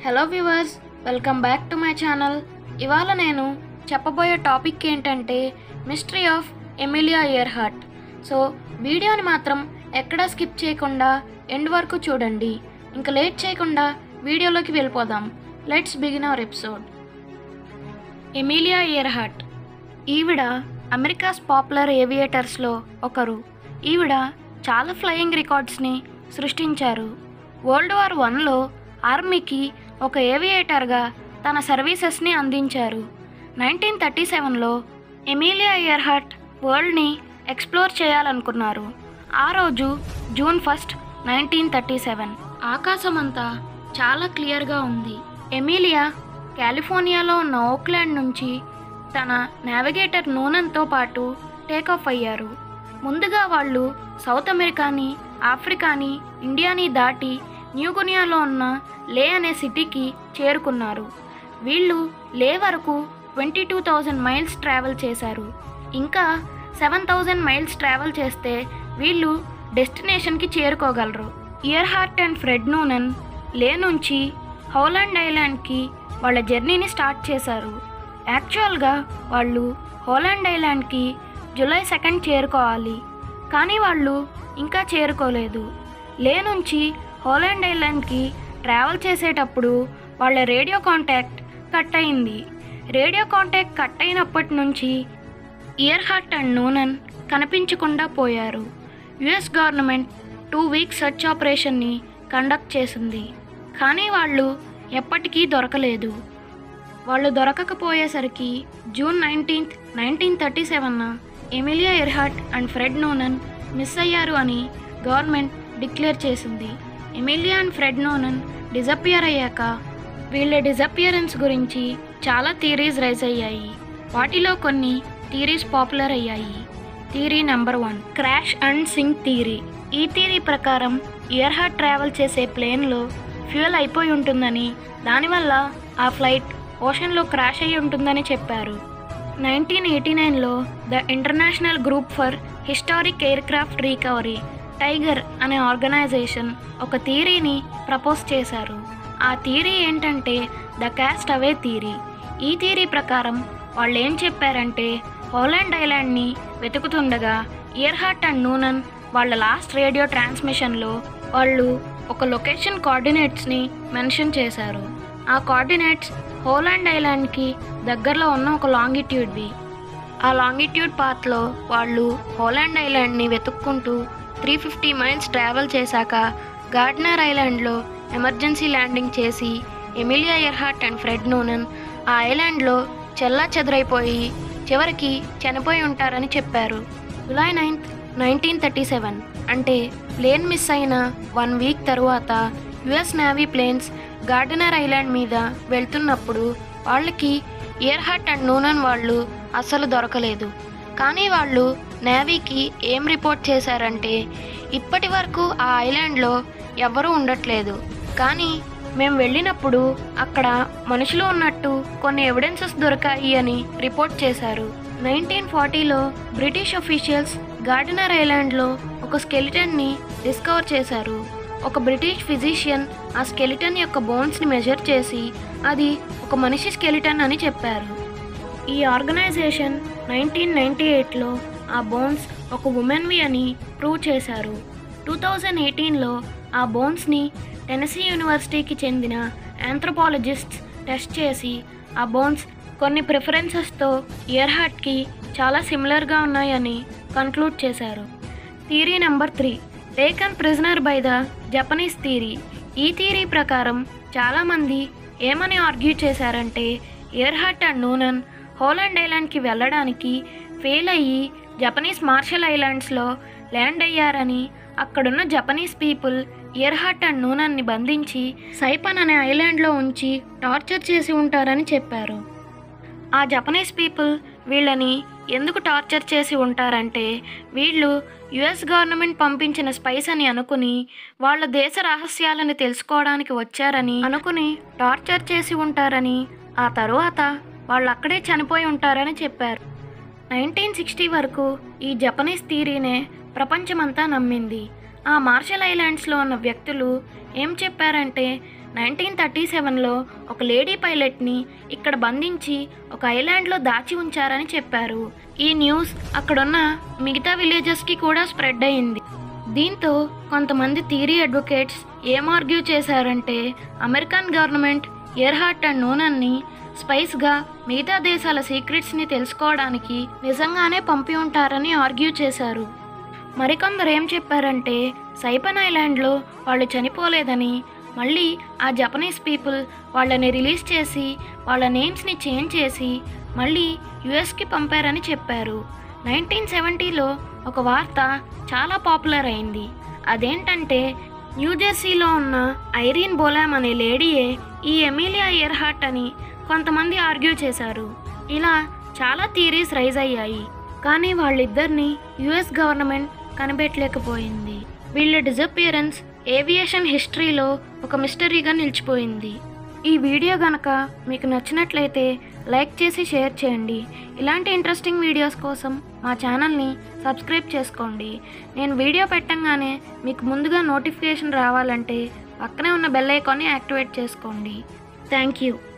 hello viewers welcome back to my channel ఇవాళ నేను చెప్పబోయే టాపిక్ ఏంటంటే mystery of Amelia Earhart so వీడియోని మాత్రం ఎక్కడా స్కిప్ చేయకుండా ఎండ్ వరకు చూడండి ఇంకా లేట్ చేయకుండా వీడియోలోకి వెళ్ళిపోదాం let's begin our episode Amelia Earhart ఈవిడ అమెరికాస్ పాపులర్ ఏవియేటర్స్లో ఒకరు ఈవిడ చాలా ఫ్లయింగ్ రికార్డ్స్ని సృష్టించారు వరల్డ్ వార్ వన్లో ఆర్మీకి ఒక ఏవియేటర్గా తన సర్వీసెస్ని అందించారు నైన్టీన్ థర్టీ సెవెన్లో ఎమిలియా ఇయర్హార్ట్ వరల్డ్ని ఎక్స్ప్లోర్ చేయాలనుకున్నారు ఆ రోజు June first nineteen thirty seven ఆకాశమంతా చాలా క్లియర్గా ఉంది ఎమిలియా కాలిఫోర్నియాలో ఉన్న ఓక్లాండ్ నుంచి తన నావిగేటర్ నూనెన్తో పాటు టేకాఫ్ అయ్యారు ముందుగా వాళ్ళు సౌత్ అమెరికాని ఆఫ్రికాని ఇండియాని దాటి న్యూగునియాలో ఉన్న లే అనే సిటీకి చేరుకున్నారు వీళ్ళు లే వరకు twenty two thousand miles travel చేశారు ఇంకా సెవెన్ థౌజండ్ మైల్స్ ట్రావెల్ చేస్తే వీళ్ళు డెస్టినేషన్కి చేరుకోగలరు Earhart and Fred Noonan Lae నుంచి హోలాండ్ ఐలాండ్కి వాళ్ళ జర్నీని స్టార్ట్ చేశారు యాక్చువల్గా వాళ్ళు హోలాండ్ ఐలాండ్కి జూలై సెకండ్ చేరుకోవాలి కానీ వాళ్ళు ఇంకా చేరుకోలేదు లే నుంచి హోలాండ్ ఐలాండ్కి ట్రావెల్ చేసేటప్పుడు వాళ్ళ రేడియో కాంటాక్ట్ కట్ అయింది రేడియో కాంటాక్ట్ కట్ అయినప్పటి నుంచి ఇయర్ హార్ట్ అండ్ నూనన్ కనిపించకుండా పోయారు US government two weeks search ఆపరేషన్ని కండక్ట్ చేసింది కానీ వాళ్ళు ఎప్పటికీ దొరకలేదు వాళ్ళు దొరకకపోయేసరికి జూన్ నైన్టీన్త్ నైన్టీన్ థర్టీ సెవెన్న Amelia Earhart and Fred Noonan miss అయ్యారు అని గవర్నమెంట్ డిక్లేర్ చేసింది Amelia and Fred Noonan disappear అయ్యాక వీళ్ళ డిజపియరెన్స్ గురించి చాలా థీరీస్ రైజ్ అయ్యాయి వాటిలో కొన్ని థీరీస్ పాపులర్ అయ్యాయి theory number one crash and sink theory ఈ థీరీ ప్రకారం ఇయర్ హార్ట్ ట్రావెల్ చేసే ప్లేన్లో ఫ్యూయల్ అయిపోయి ఉంటుందని దానివల్ల ఆ ఫ్లైట్ ఓషన్లో క్రాష్ అయి ఉంటుందని చెప్పారు నైన్టీన్ ఎయిటీ నైన్లో the international group for historic aircraft recovery TIGHAR అనే ఆర్గనైజేషన్ ఒక థీరీని ప్రపోజ్ చేశారు ఆ థీరీ ఏంటంటే ద క్యాస్ట్ అవే థీరీ ఈ థీరీ ప్రకారం వాళ్ళు ఏం చెప్పారంటే హోలాండ్ ఐలాండ్ని వెతుకుతుండగా ఇయర్ హార్ట్ అండ్ నూనన్ వాళ్ళ లాస్ట్ రేడియో ట్రాన్స్మిషన్లో వాళ్ళు ఒక లొకేషన్ కోఆర్డినేట్స్ని మెన్షన్ చేశారు ఆ కోఆర్డినేట్స్ హోలాండ్ ఐలాండ్కి దగ్గరలో ఉన్న ఒక లాంగిట్యూడ్వి ఆ లాంగిట్యూడ్ పాత్లో వాళ్ళు హోలాండ్ ఐలాండ్ని వెతుక్కుంటూ త్రీ ఫిఫ్టీ మైల్స్ ట్రావెల్ చేశాక గార్డనర్ ఐలాండ్లో ఎమర్జెన్సీ ల్యాండింగ్ చేసి Amelia Earhart and Fred Noonan ఆ ఐలాండ్లో చెల్లా చెదరైపోయి చివరికి చనిపోయి ఉంటారని చెప్పారు July ninth nineteen thirty seven అంటే ప్లేన్ మిస్ అయిన వన్ వీక్ తరువాత US navy planes Gardner island మీద వెళ్తున్నప్పుడు వాళ్ళకి ఇయర్ హట్ అండ్ నూనన్ వాళ్ళు అస్సలు దొరకలేదు కానీ వాళ్ళు నేవీకి ఏం రిపోర్ట్ చేశారంటే ఇప్పటి వరకు ఆ ఐలాండ్లో ఎవ్వరూ ఉండట్లేదు కానీ మేము వెళ్ళినప్పుడు అక్కడ మనుషులు ఉన్నట్టు కొన్ని ఎవిడెన్సెస్ దొరికాయి అని రిపోర్ట్ చేశారు నైన్టీన్ ఫార్టీలో బ్రిటిష్ అఫీషియల్స్ గార్డెనర్ ఐలాండ్లో ఒక స్కెలిటన్ని డిస్కవర్ చేశారు ఒక బ్రిటిష్ ఫిజిషియన్ ఆ స్కెలిటన్ యొక్క బోన్స్ని మెజర్ చేసి అది ఒక మనిషి స్కెలిటన్ అని చెప్పారు ఈ ఆర్గనైజేషన్ నైన్టీన్ నైంటీ ఎయిట్లో ఆ బోన్స్ ఒక ఉమెన్వి అని ప్రూవ్ చేశారు టూ థౌజండ్ ఎయిటీన్లో ఆ బోన్స్ని టెనసీ యూనివర్సిటీకి చెందిన ఆంథ్రోపాలజిస్ట్స్ టెస్ట్ చేసి ఆ బోన్స్ కొన్ని ప్రిఫరెన్సెస్తో ఇయర్ హార్ట్కి చాలా సిమిలర్గా ఉన్నాయని కన్క్లూడ్ చేశారు theory number three taken prisoner by the Japanese theory ఈ థీరీ ప్రకారం చాలామంది ఏమని ఆర్గ్యూ చేశారంటే Earhart and Noonan Howland ఐలాండ్కి వెళ్ళడానికి ఫెయిల్ అయ్యి జపనీస్ మార్షల్ ఐలాండ్స్లో ల్యాండ్ అయ్యారని అక్కడున్న Japanese people Earhart and నూనన్ని బంధించి సైపన్ అనే ఐలాండ్లో ఉంచి టార్చర్ చేసి ఉంటారని చెప్పారు ఆ జపనీస్ పీపుల్ వీళ్ళని ఎందుకు టార్చర్ చేసి ఉంటారంటే వీళ్ళు యుఎస్ గవర్నమెంట్ పంపించిన స్పైస్ అని అనుకుని వాళ్ళ దేశ రహస్యాలను తెలుసుకోవడానికి వచ్చారని అనుకుని టార్చర్ చేసి ఉంటారని ఆ తరువాత వాళ్ళు అక్కడే చనిపోయి ఉంటారని చెప్పారు నైన్టీన్ సిక్స్టీ వరకు ఈ జపనీస్ థీరీనే ప్రపంచమంతా నమ్మింది ఆ మార్షల్ ఐలాండ్స్లో ఉన్న వ్యక్తులు ఏం చెప్పారంటే నైన్టీన్ థర్టీ సెవెన్లో ఒక లేడీ పైలట్ని ఇక్కడ బంధించి ఒక ఐలాండ్లో దాచి ఉంచారని చెప్పారు ఈ న్యూస్ అక్కడున్న మిగతా విలేజెస్కి కూడా స్ప్రెడ్ అయింది దీంతో కొంతమంది థీరీ అడ్వకేట్స్ ఏం ఆర్గ్యూ చేశారంటే American government Earhart and నూనెన్ని స్పైస్గా మిగతా దేశాల సీక్రెట్స్ని తెలుసుకోవడానికి నిజంగానే పంపి ఉంటారని ఆర్గ్యూ చేశారు మరికొందరు ఏం చెప్పారంటే సైపన్ ఐలాండ్లో వాళ్ళు చనిపోలేదని మళ్ళీ ఆ జపనీస్ పీపుల్ వాళ్ళని రిలీజ్ చేసి వాళ్ళ నేమ్స్ని చేంజ్ చేసి మళ్ళీ యుఎస్కి పంపారని చెప్పారు నైన్టీన్ సెవెంటీలో ఒక వార్త చాలా పాపులర్ అయింది అదేంటంటే న్యూజెర్సీలో ఉన్న ఐరీన్ బోలామ్ అనే లేడీయే ఈ ఎమిలియా ఇయర్హార్ట్ అని కొంతమంది ఆర్గ్యూ చేశారు ఇలా చాలా థీరీస్ రైజ్ అయ్యాయి కానీ వాళ్ళిద్దరిని యుఎస్ గవర్నమెంట్ కనిపెట్టలేకపోయింది వీళ్ళ డిజపియరెన్స్ ఏవియేషన్ హిస్టరీలో ఒక మిస్టరీగా నిలిచిపోయింది ఈ వీడియో గనక మీకు నచ్చినట్లయితే లైక్ చేసి షేర్ చేయండి ఇలాంటి ఇంట్రెస్టింగ్ వీడియోస్ కోసం మా ఛానల్ని సబ్స్క్రైబ్ చేసుకోండి నేను వీడియో పెట్టంగానే మీకు ముందుగా నోటిఫికేషన్ రావాలంటే పక్కనే ఉన్న బెల్ ఐకాన్ని యాక్టివేట్ చేసుకోండి థ్యాంక్ యూ